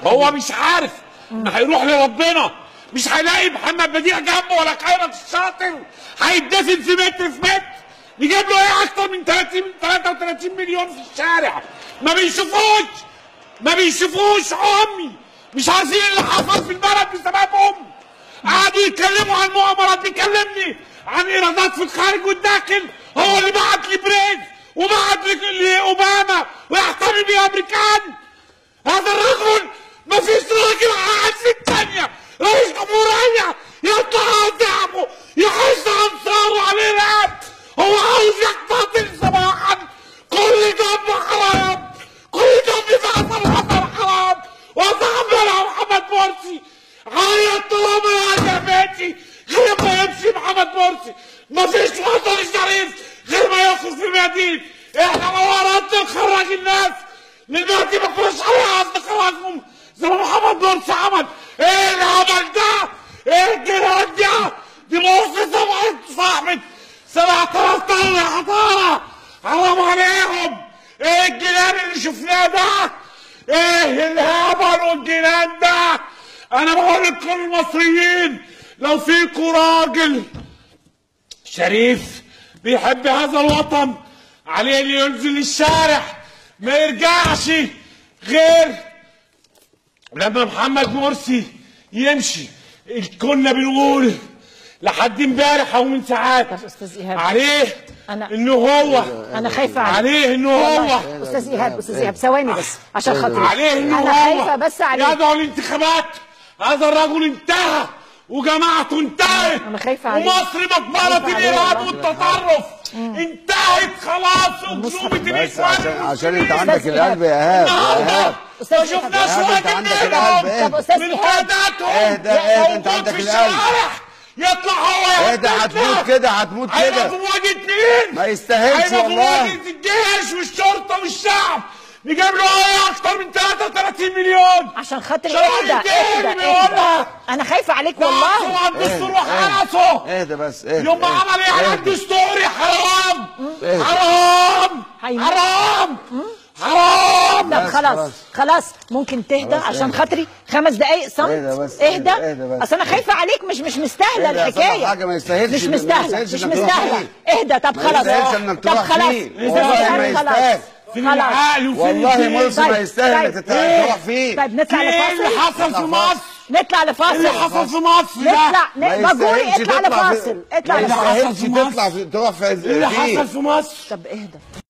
هو مش عارف ان هيروح لربنا مش هيلاقي محمد بديع جنبه ولا خيرت الشاطر هيتدفن في متر في متر يجيب له ايه اكتر من 30 33 مليون في الشارع ما بيشوفوش ما بيشوفوش امي مش عارفين اللي حصل في البلد بسببهم قعدوا يتكلموا عن مؤامرات بيكلمني عن ايرادات في الخارج والداخل هو اللي بعت لي بريز وبعت لي- لاوباما ويحتمي بيه امريكان هذا الرجل ما فيش راجل قاعد في الثانية رئيس جمهورية يطلع على شعبه يحس انصاره عليه الاب هو عاوز يقتتل صباحا كل دم حرام كل دم في اثر الحسن حرام وصاحبنا محمد مرسي عيط طالما يا بيتي غير ما يمشي محمد مرسي ما فيش وطن شريف غير ما يخرج في المدينة احنا لو اردنا نخرج الناس دلوقتي ما كناش عليها اصدقائكم زي ما محمد مرسي عمل ايه الهبل ده؟ ايه الجنان ده؟ دي مؤسسة صاحبة 7000 طن حضارة حرام عليهم ايه الجنان اللي شفناه ده؟ ايه الهبل والجنان ده؟ انا بقول لكل المصريين لو فيكوا راجل شريف بيحب هذا الوطن عليه اللي ينزل الشارع ما يرجعش غير لما محمد مرسي يمشي كنا بنقول لحد امبارح او من ساعات طب أستاذ إيهاب. عليه أنا- انه هو انا خايفه عليك عليه انه هو والله. استاذ ايهاب استاذ ايهاب ثواني بس عشان خاطري عليه انه انا هو خايفه بس عليك يدعو الانتخابات هذا الرجل انتهى وجماعته انتهت أنا خايفة عليه. ومصر مقبرة خايفة عليه الإرهاب والله. والتطرف انتهت خلاص أكذوبة بس الإخوان عشان عشان انت المسلمين. عندك القلب يا ايهاب يا النهارده ايهاب أستاذ ما إيهاب. شفناش إيهاب، واحد أنت عندك منهم القلب، اهدى. طب أستاذ من إيهاب. قاداتهم اهدى، اهدى، أنت موجود عندك في القلب. الشوارع. يطلع هو اهدى يقتلنا. هتموت كده هتموت هيبقى كده في مواجهة مين؟ ما يستاهلش هيبقى في والله. مواجهة الجيش والشرطة والشعب نجيب له ايه اكتر من 33 مليون عشان خاطري شرعي اهدى الدين اهدى بيقولها. اهدى انا خايفه عليك والله والله عن دستور وحرسه اهدى بس اهدى يوم ما اهدى. عمل ايه على اهدى. الدستوري حرام اهدى. حرام هيموت. حرام حرام طب بس خلاص خلاص. خلاص ممكن تهدى خلاص، عشان اهدى. خاطري خمس دقايق صمت اهدى بس، اهدى اهدى، اهدى بس. اصل انا خايفه عليك مش مش مستاهله اهدى يا الحكايه صاحبي، حاجة ما يستاهلش- مش ما مستاهله يستاهلش مش انك تروح مستاهله فيه. اهدى طب ما خلاص يستاهلش انك طب تروح خلاص فيه. أستاذ والله إيهاب، ما خلاص. يستاهل. فين خلاص العقل وفين والله الدين؟ مرسي طيب، ما يستاهل انك طيب. تت- تروح فيه طيب نطلع ايه اللي لفاصل حصل في مصر؟ نطلع ايه لفاصل اللي حصل في مصر ده؟ نطلع ما ن- بجوري يستاهلش اطلع تطلع في- لفاصل اطلع ما اللي لفاصل حصل يستاهلش في مصر؟ تطلع في- تروح في ايه اللي فيه حصل في مصر؟ طب اهدى